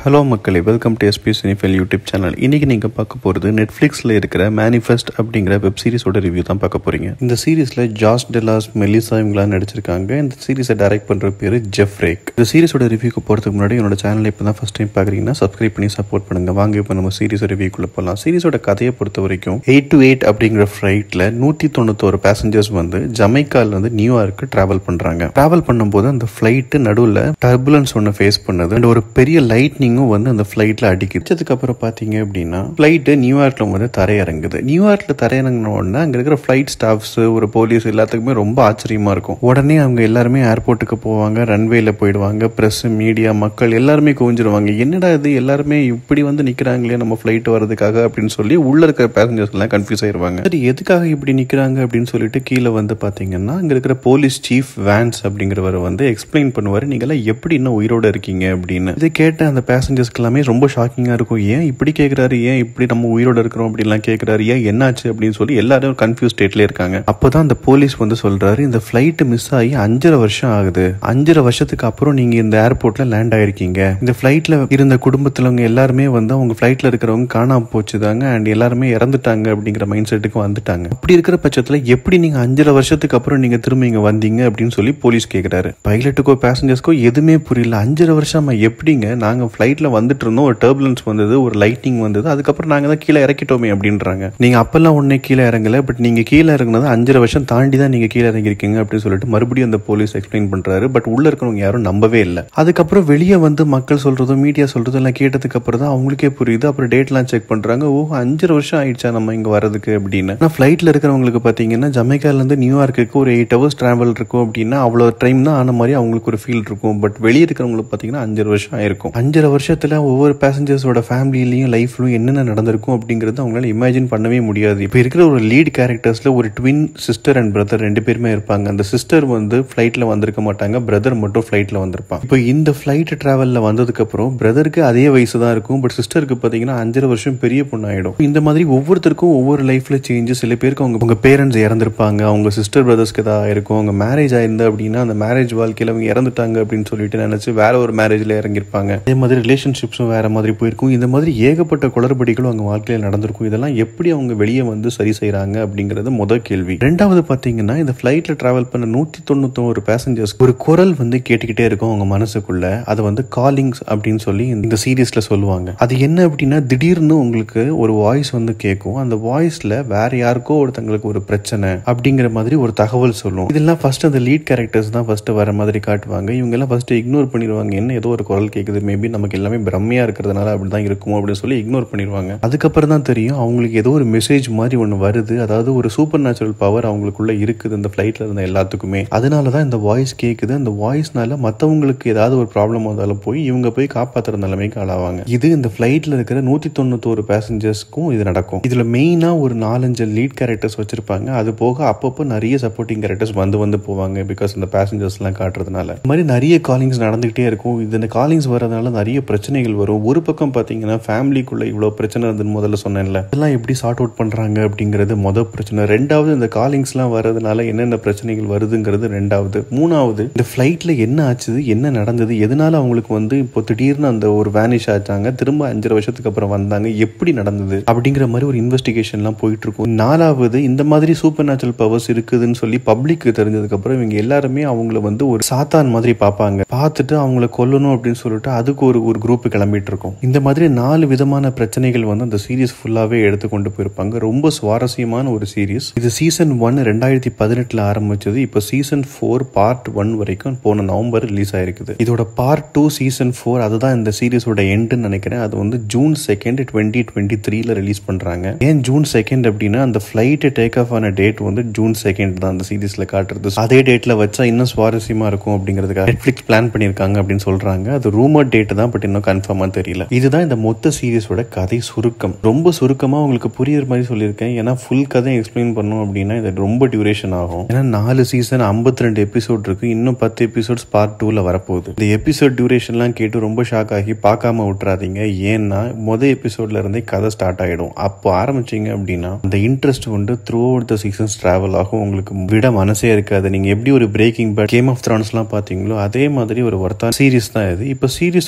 hello மக்களே welcome to SP cinephile YouTube channel இன்னைக்கு நீங்கள் பார்க்க போகிறது நெட்ஃப்ளிக்ஸில் இருக்கிற மேனிஃபெஸ்ட் அப்படிங்கிற வெப் சீரிஸோட ரிவ்யூ தான் பார்க்க போறீங்க இந்த சீரிஸில் ஜாஸ் டெலாஸ் மெலிசா இவங்களாம் நடிச்சிருக்காங்க இந்த சீரிஸை டைரக்ட் பண்ணுற பேர் ஜெஃப் ரேக் இந்த சீரிஸோட ரிவ்யூக்கு போகிறதுக்கு முன்னாடி என்னோட சேனலை இப்போ தான் ஃபஸ்ட் டைம் பார்க்குறீங்கன்னா சப்ஸ்கிரைப் பண்ணி சப்போர்ட் பண்ணுங்க வாங்க இப்போ நம்ம சீரிஸ் ரிவ்யூக்குள்ள போகலாம் சீரிஸோட கதையை பொறுத்த வரைக்கும் எயிட் டு எயிட் அப்படிங்கிற ஃப்ளைட்டில் நூற்றி தொண்ணூத்தோரு பேசஞ்சர்ஸ் வந்து ஜமைக்காலேருந்து நியூயார்க்கு ட்ராவல் பண்ணுறாங்க ட்ராவல் பண்ணும்போது அந்த ஃப்ளைட்டு நடுவில் டர்புலன்ஸ் ஒன்று ஃபேஸ் பண்ணுது and ஒரு பெரிய லைட்னிங்கும் வந்து அந்த ஃப்ளைட்டில் அடிக்குது அதுக்கப்புறம் பார்த்தீங்க அப்படின்னா ஃப்ளைட்டு நியூயார்க்கில் வந்து தரையிறங்குது நியூயார்க்கில் தரையிறங்கின உடனே அங்கே இருக்கிற ஃப்ளைட் ஸ்டாஃப்ஸ் ஒரு போலீஸ் எல்லாத்துக்குமே ரொம்ப ஆச்சரியமா இருக்கும் உடனே அவங்க எல்லாருமே ஏர்போர்ட்டுக்கு போவாங்க ரன்வேல போயிடுவாங்க ப்ரெஸ் மீடியா மக்கள் எல்லாருமே குவிஞ்சிருவாங்க என்னடா இது எல்லாருமே இப்படி வந்து நிற்கிறாங்களே நம்ம ஃப்ளைட் வர்றதுக்காக அப்படின்னு சொல்லி உள்ள இருக்கிற பேசஞ்சர்ஸ் எல்லாம் கன்ஃபியூஸ் ஆயிருவாங்க சரி எதுக்காக இப்படி நிற்கிறாங்க அப்படின்னு சொல்லிட்டு கீழே வந்து பார்த்தீங்கன்னா அங்கே இருக்கிற போலீஸ் சீஃப் வேன்ஸ் அப்படிங்கிறவர் வந்து எக்ஸ்பிளைன் பண்ணுவார் நீங்களாம் எப்படி இன்னும் உயிரோட இருக்கீங்க அப்படின்னு இதை கேட்ட அந்த பேசஞ்சர்ஸ்க்கு எல்லாமே ரொம்ப ஷாக்கிங்காக இருக்கும் ஏன் இப்படி கேட்குறாரு ஏன் இப்படி நம்ம உயிரோட இருக்கிறோம் அப்படிலாம் கேட்குறாரு ஏன் என்னாச்சு அப்படின்னு சொல்லி எல்லாரும் கன்ஃபியூஸ் ஸ்டேட்ல இருக்காங்க அப்போதான் அந்த போலீஸ் வந்து சொல்றாரு இந்த ஃப்ளைட் மிஸ் ஆகி அஞ்சரை வருஷம் ஆகுது அஞ்சரை வருஷத்துக்கு அப்புறம் நீங்க இந்த ஏர்போர்ட்ல லேண்ட் ஆயிருக்கீங்க இந்த ஃப்ளைட்ல இருந்த குடும்பத்திலவங்க எல்லாருமே வந்து அவங்க ஃப்ளைட்ல இருக்கிறவங்க காணாம போச்சுதாங்க அண்ட் எல்லாருமே இறந்துட்டாங்க அப்படிங்கிற மைண்ட் செட்டுக்கு வந்துட்டாங்க அப்படி இருக்கிற பட்சத்துல எப்படி நீங்க அஞ்சரை வருஷத்துக்கு அப்புறம் நீங்க திரும்ப இங்க வந்தீங்க அப்படின்னு சொல்லி போலீஸ் கேக்குறாரு பைலட்டுக்கோ பேசஞ்சர்ஸ்க்கோ எதுவுமே புரியல அஞ்சரை வருஷமா எப்படிங்க நாங்க ஃப்ளைட்ல வந்துட்டு இருந்தோம் ஒரு டர்புலன்ஸ் வந்தது ஒரு லைட்டிங் வந்தது அதுக்கப்புறம் நாங்க தான் கீழே இறக்கிட்டோமே அப்படின்றாங்க நீங்க அப்பெல்லாம் உடனே கீழே இறங்கல பட் நீங்க கீழே இறங்குனது அஞ்சரை வருஷம் தாண்டி தான் நீங்க கீழே இறங்கிருக்கீங்க அப்படின்னு சொல்லிட்டு மறுபடியும் அந்த போலீஸ் எக்ஸ்பிளைன் பண்றாரு பட் உள்ள இருக்கிறவங்க யாரும் நம்பவே இல்லை அதுக்கப்புறம் வெளியே வந்து மக்கள் சொல்றதும் மீடியா சொல்றதும் எல்லாம் கேட்டதுக்கு அப்புறம் தான் அவங்களுக்கே புரியுது அப்புறம் டேட்லாம் செக் பண்றாங்க ஓ அஞ்சரை வருஷம் ஆயிடுச்சா நம்ம இங்க வரதுக்கு அப்படின்னு ஆனா ஃபிளைட்ல இருக்கிறவங்களுக்கு பாத்தீங்கன்னா ஜமைக்கால இருந்து நியூயார்க்குக்கு ஒரு எயிட் ஹவர்ஸ் டிராவல் இருக்கும் அப்படின்னா அவ்வளவு டைம் தான் ஆன மாதிரி அவங்களுக்கு ஒரு ஃபீல் இருக்கும் பட் வெளியே இருக்கிறவங்களுக்கு பாத்தீங்கன்னா அஞ்சரை வருஷம் ஆயிருக்கும் அஞ்சரை வருஷத்துல ஒவ்வொரு பேசஞ்சர்ஸோட ஃபேமிலிலையும் லைஃப்லயும் என்னென்ன நடந்திருக்கும் அப்படிங்கறது அவங்களால இமேஜின் பண்ணவே முடியாது இப்போ இருக்கிற ஒரு லீட் கேரக்டர்ஸ்ல ஒரு ட்வின் சிஸ்டர் அண்ட் பிரதர் ரெண்டு பேருமே இருப்பாங்க அந்த சிஸ்டர் வந்து ஃபிளைட்ல வந்திருக்க மாட்டாங்க பிரதர் மட்டும் ஃபிளைட்ல வந்திருப்பான் இப்போ இந்த ஃபிளைட் டிராவல்ல வந்ததுக்கு அப்புறம் பிரதருக்கு அதே வயசு தான் இருக்கும் பட் சிஸ்டருக்கு பாத்தீங்கன்னா அஞ்சரை வருஷம் பெரிய பொண்ணு ஆயிடும் இந்த மாதிரி ஒவ்வொருத்தருக்கும் ஒவ்வொரு லைஃப்ல சேஞ்ச் சில பேருக்கு அவங்க உங்க பேரண்ட்ஸ் இறந்திருப்பாங்க அவங்க சிஸ்டர் பிரதர்ஸ்க்கு ஏதாவது இருக்கும் அவங்க மேரேஜ் ஆயிருந்தா அப்படின்னா அந்த மேரேஜ் வாழ்க்கையில அவங்க இறந்துட்டாங்க அப்படின்னு சொல்லிட்டு நினைச்சு வேற ஒரு மேரேஜ்ல இறங்கியிருப்பாங்க அதே மாதிரி ரிலேஷன்ஷிப்ஸும் வேற மாதிரி போயிருக்கும் இந்த மாதிரி ஏகப்பட்ட குளறுபடிகளும் அவங்க வாழ்க்கையில நடந்திருக்கும் இதெல்லாம் எப்படி அவங்க வெளியே வந்து சரி செய்யறாங்க அப்படிங்கறது முதல் கேள்வி ரெண்டாவது பாத்தீங்கன்னா இந்த ஃபிளைட்ல டிராவல் பண்ண நூத்தி தொண்ணூத்தொரு பேசஞ்சர்ஸ் ஒரு குரல் வந்து கேட்டுக்கிட்டே இருக்கும் அவங்க மனசுக்குள்ள அதை வந்து காலிங்ஸ் அப்படின்னு சொல்லி இந்த சீரீஸ்ல சொல்லுவாங்க அது என்ன அப்படின்னா திடீர்னு உங்களுக்கு ஒரு வாய்ஸ் வந்து கேட்கும் அந்த வாய்ஸ்ல வேற யாருக்கோ ஒருத்தங்களுக்கு ஒரு பிரச்சனை அப்படிங்கிற மாதிரி ஒரு தகவல் சொல்லும் இதெல்லாம் ஃபர்ஸ்ட் அந்த லீட் கேரக்டர்ஸ் தான் ஃபர்ஸ்ட் வர மாதிரி காட்டுவாங்க இவங்க எல்லாம் ஃபர்ஸ்ட் இக்னோர் பண்ணிடுவாங்க என்ன ஏதோ ஒரு குரல் கேட்குது மேபி நமக்கு எல்லாமே பிரம்மையா இருக்கிறதுனால அப்படிதான் இருக்குமோ அப்படின்னு சொல்லி இக்னோர் பண்ணிடுவாங்க அதுக்கப்புறம் தான் தெரியும் அவங்களுக்கு ஏதோ ஒரு மெசேஜ் மாதிரி ஒன்று வருது அதாவது ஒரு சூப்பர் நேச்சுரல் பவர் அவங்களுக்குள்ள இருக்குது இந்த ஃபிளைட்ல இருந்த எல்லாத்துக்குமே அதனால தான் இந்த வாய்ஸ் கேட்குது அந்த வாய்ஸ்னால மற்றவங்களுக்கு ஏதாவது ஒரு ப்ராப்ளம் வந்தாலும் போய் இவங்க போய் காப்பாற்றுற நிலைமைக்கு ஆளாவாங்க இது இந்த ஃபிளைட்ல இருக்கிற நூத்தி தொண்ணூத்தோரு பேசஞ்சர்ஸ்க்கும் இது நடக்கும் இதுல மெயினா ஒரு நாலஞ்சு லீட் கேரக்டர்ஸ் வச்சிருப்பாங்க அது போக அப்பப்போ நிறைய சப்போர்ட்டிங் கேரக்டர்ஸ் வந்து வந்து போவாங்க பிகாஸ் இந்த பேசஞ்சர்ஸ் எல்லாம் காட்டுறதுனால இந்த மாதிரி நிறைய காலிங்ஸ் நடந்துகிட்டே இருக்கும் இது இந்த காலிங்ஸ் வரதுனால நிறைய பிரச்சனைகள் வரும் ஒரு பக்கம் பாத்தீங்கன்னா ஃபேமிலிக்குள்ள இவ்வளவு பிரச்சனை இருந்துன்னு முதல்ல சொன்னேன்ல இதெல்லாம் எப்படி சார்ட் அவுட் பண்றாங்க அப்படிங்கிறது முதல் பிரச்சனை ரெண்டாவது இந்த காலிங்ஸ் எல்லாம் வர்றதுனால என்னென்ன பிரச்சனைகள் வருதுங்கிறது ரெண்டாவது மூணாவது இந்த ஃபிளைட்ல என்ன ஆச்சுது என்ன நடந்தது எதனால அவங்களுக்கு வந்து இப்போ திடீர்னு அந்த ஒரு வேனிஷ் ஆச்சாங்க திரும்ப அஞ்சரை வருஷத்துக்கு அப்புறம் வந்தாங்க எப்படி நடந்தது அப்படிங்கிற மாதிரி ஒரு இன்வெஸ்டிகேஷன்லாம் போயிட்டு இருக்கும் நாலாவது இந்த மாதிரி சூப்பர் நேச்சுரல் பவர்ஸ் இருக்குதுன்னு சொல்லி பப்ளிக்கு தெரிஞ்சதுக்கு அப்புறம் இவங்க எல்லாருமே அவங்கள வந்து ஒரு சாத்தான் மாதிரி பார்ப்பாங்க பார்த்துட்டு அவங்கள கொல்லணும் அப்படின்னு சொல்லிட்டு அதுக்கு ஒரு ஒரு குரூப் கிளம்பிட்டு இருக்கும் இந்த மாதிரி நாலு விதமான பிரச்சனைகள் வந்து அந்த சீரீஸ் ஃபுல்லாவே எடுத்து கொண்டு போயிருப்பாங்க ரொம்ப சுவாரஸ்யமான ஒரு சீரீஸ் இது சீசன் ஒன் ரெண்டாயிரத்தி பதினெட்டுல ஆரம்பிச்சது இப்போ சீசன் ஃபோர் பார்ட் ஒன் வரைக்கும் போன நவம்பர் ரிலீஸ் ஆயிருக்குது இதோட பார்ட் டூ சீசன் ஃபோர் அதுதான் இந்த சீரீஸோட எண்டுன்னு நினைக்கிறேன் அது வந்து ஜூன் செகண்ட் டுவெண்ட்டி டுவெண்ட்டி த்ரீல ரிலீஸ் பண்றாங்க ஏன் ஜூன் செகண்ட் அப்படின்னா அந்த ஃபிளைட் டேக் ஆஃப் ஆன டேட் வந்து ஜூன் செகண்ட் தான் அந்த சீரீஸ்ல காட்டுறது அதே டேட்ல வச்சா இன்னும் சுவாரஸ்யமா இருக்கும் அப்படிங்கிறதுக்காக நெட்ஃபிளிக்ஸ் பிளான் பண்ணியிருக்காங்க அப்படின்னு சொல்றாங்க அது ரூமர் டேட் தான் பட் இன்னும் கன்ஃபார்மா தெரியல இதுதான் இந்த மொத்த சீரீஸோட கதை சுருக்கம் ரொம்ப சுருக்கமா உங்களுக்கு புரியுற மாதிரி சொல்லியிருக்கேன் ஏன்னா ஃபுல் கதை எக்ஸ்பிளைன் பண்ணும் அப்படின்னா இது ரொம்ப டியூரேஷன் ஆகும் ஏன்னா நாலு சீசன் ஐம்பத்தி ரெண்டு எபிசோட் இருக்கு இன்னும் பத்து எபிசோட்ஸ் பார்ட் டூல வரப்போகுது இந்த எபிசோட் டியூரேஷன்லாம் கேட்டு ரொம்ப ஷாக் ஆகி பார்க்காம விட்டுறாதீங்க ஏன்னா மொதல் எபிசோட்ல இருந்தே கதை ஸ்டார்ட் ஆயிடும் அப்போ ஆரம்பிச்சீங்க அப்படின்னா அந்த இன்ட்ரெஸ்ட் வந்து throughout the seasons travel ஆகும் உங்களுக்கு விட மனசே இருக்காது நீங்க எப்படி ஒரு பிரேக்கிங் பேட் கேம் ஆஃப் த்ரான்ஸ்லாம் பார்த்தீங்களோ அதே மாதிரி ஒரு ஒர்த்தா சீரிஸ் தான் இது இப்போ சீரிஸோட பாசிட்டிவ்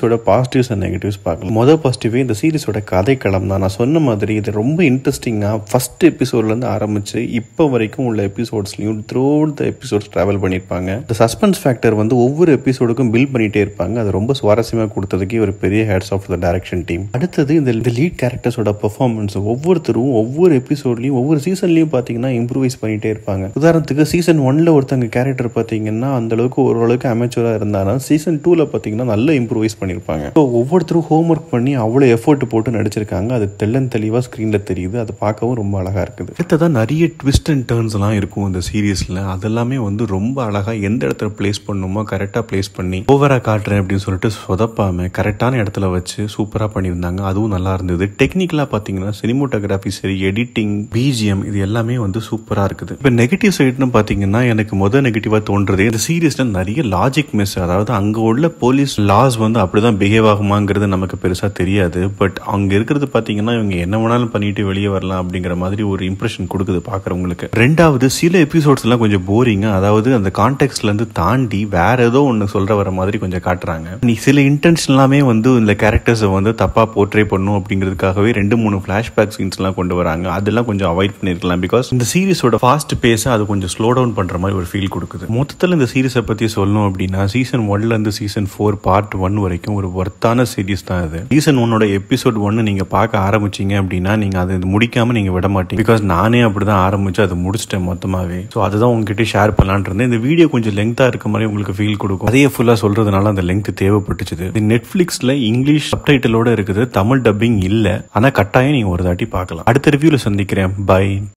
பாசிட்டிவ்ஸ் அண்ட் நெகட்டிவ்ஸ் பார்க்கலாம் மொதல் பாசிட்டிவே இந்த சீரிஸோட கதைக்களம் தான் நான் சொன்ன மாதிரி இது ரொம்ப இன்ட்ரெஸ்டிங்காக ஃபர்ஸ்ட் எபிசோட்லேருந்து ஆரம்பிச்சு இப்போ வரைக்கும் உள்ள எபிசோட்ஸ்லையும் த்ரூ த எபிசோட்ஸ் ட்ராவல் பண்ணியிருப்பாங்க இந்த சஸ்பென்ஸ் ஃபேக்டர் வந்து ஒவ்வொரு எபிசோடுக்கும் பில்ட் பண்ணிட்டே இருப்பாங்க அது ரொம்ப சுவாரஸ்யமாக கொடுத்ததுக்கே ஒரு பெரிய hats off the direction team அடுத்தது இந்த இந்த லீட் கேரக்டர்ஸோட பெர்ஃபார்மன்ஸ் ஒவ்வொருத்தரும் ஒவ்வொரு எபிசோட்லையும் ஒவ்வொரு சீசன்லையும் பார்த்தீங்கன்னா இம்ப்ரூவைஸ் பண்ணிட்டே இருப்பாங்க உதாரணத்துக்கு சீசன் ஒன்ல ஒருத்தங்க கேரக்டர் பார்த்தீங்கன்னா அந்த அளவுக்கு ஓரளவுக்கு அமெச்சுவராக இருந்தாலும் சீசன் டூவில் பார்த்தீங்கன்னா நல்ல இம்ப்ரூவைஸ் பண்ணியிருப்பாங்க ஸோ ஒவ்வொருத்தரும் ஹோம் ஒர்க் பண்ணி அவ்வளோ எஃபோர்ட் போட்டு நடிச்சிருக்காங்க அது தெள்ளன் தெளிவாக ஸ்க்ரீனில் தெரியுது அது பார்க்கவும் ரொம்ப அழகாக இருக்குது அடுத்ததான் நிறைய ட்விஸ்ட் அண்ட் டேர்ன்ஸ்லாம் இருக்கும் இந்த சீரியஸில் அதெல்லாமே வந்து ரொம்ப அழகாக எந்த இடத்துல பிளேஸ் பண்ணணுமோ கரெக்டாக பிளேஸ் பண்ணி ஓவராக காட்டுறேன் அப்படின்னு சொல்லிட்டு சொதப்பாம கரெக்டான இடத்துல வச்சு சூப்பராக பண்ணியிருந்தாங்க அதுவும் நல்லா இருந்தது டெக்னிக்கலாக பார்த்தீங்கன்னா சினிமோட்டோகிராஃபி சரி எடிட்டிங் பிஜிஎம் இது எல்லாமே வந்து சூப்பராக இருக்குது இப்போ நெகட்டிவ் சைடுன்னு பார்த்தீங்கன்னா எனக்கு முதல் நெகட்டிவாக தோன்றது இந்த சீரியஸில் நிறைய லாஜிக் மிஸ் அதாவது அங்கே உள்ள போலீஸ் லாஸ் வந்து அப்படிதான் பிஹேவ் ஆகுமாங்கிறது நமக்கு பெருசாக தெரியாது பட் அங்கே இருக்கிறது பார்த்தீங்கன்னா இவங்க என்ன வேணாலும் பண்ணிட்டு வெளியே வரலாம் அப்படிங்கிற மாதிரி ஒரு இம்ப்ரெஷன் கொடுக்குது பார்க்குறவங்களுக்கு ரெண்டாவது சில எபிசோட்ஸ் எல்லாம் கொஞ்சம் போரிங்க அதாவது அந்த கான்டெக்ட்ல இருந்து தாண்டி வேற ஏதோ ஒன்று சொல்ற வர மாதிரி கொஞ்சம் காட்டுறாங்க நீ சில இன்டென்ஷன் எல்லாமே வந்து இந்த கேரக்டர்ஸை வந்து தப்பா போர்ட்ரே பண்ணும் அப்படிங்கிறதுக்காகவே ரெண்டு மூணு ஃபிளாஷ்பேக் சீன்ஸ் எல்லாம் கொண்டு வராங்க அதெல்லாம் கொஞ்சம் அவாய்ட் பண்ணிருக்கலாம் பிகாஸ் இந்த சீரிஸோட ஃபாஸ்ட் பேஸ அது கொஞ்சம் ஸ்லோ டவுன் பண்ற மாதிரி ஒரு ஃபீல் கொடுக்குது மொத்தத்தில் இந்த சீரிஸை பத்தி சொல்லணும் அப்படின்னா சீசன் ஒன்ல இருந்து சீசன் ஃபோர் பார்ட் ஒன் வரைக்கும் ஒரு ஒர்த்தான சீரிஸ் தான் இது சீசன் ஒன்னோட எபிசோட் ஒன்னு நீங்க பார்க்க ஆரம்பிச்சீங்க அப்படின்னா நீங்க அதை முடிக்காம நீங்க விட மாட்டீங்க பிகாஸ் நானே அப்படிதான் ஆரம்பிச்சு அதை முடிச்சிட்டேன் மொத்தமாவே ஸோ அதுதான் உங்ககிட்ட ஷேர் பண்ணலான் இருந்தேன் இந்த வீடியோ கொஞ்சம் லெங்தா இருக்க மாதிரி உங்களுக்கு ஃபீல் கொடுக்கும் அதையே ஃபுல்லா சொல்றதுனால அந்த லெங்த் தேவைப்பட்டுச்சு இது நெட்ஃபிளிக்ஸ்ல இங்கிலீஷ் சப்டைட்டிலோட இருக்குது தமிழ் டப்பிங் இல்ல ஆனா கட்டாயம் நீங்க ஒரு தாட்டி பார்க்கலாம் அடுத்த ரிவ்யூல சந்திக்கிறேன் பை